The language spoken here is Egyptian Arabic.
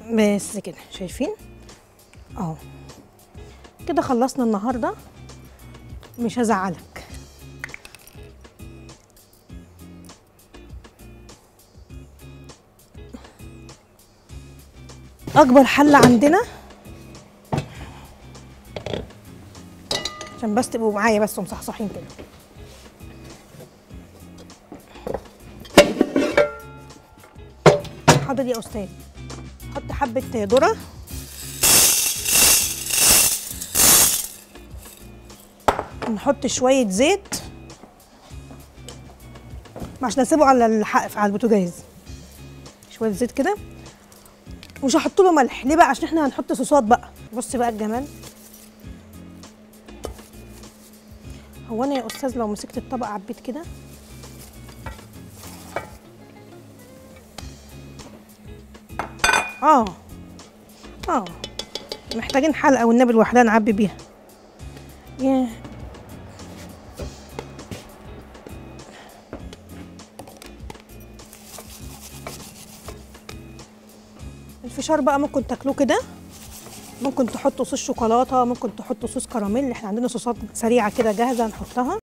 بس كده شايفين اهو كده خلصنا النهارده مش هزعلك اكبر حله عندنا عشان بس تبقوا معايا بس ومصحصحين كده حاضر يا استاذ حط حبه ذره نحط شويه زيت عشان اسيبه على الحق على البوتاجاز شويه زيت كده مش هحط له ملح ليه بقى عشان احنا هنحط صوصات بقى بص بقى الجمال هو انا يا استاذ لو مسكت الطبق عبيت كده اه اه محتاجين حلقه والنبي لوحدها نعبي بيها ياه الفشار بقى ممكن تاكلوه كده ممكن تحطوا صوص شوكولاته ممكن تحطوا صوص كراميل احنا عندنا صوصات سريعه كده جاهزه نحطها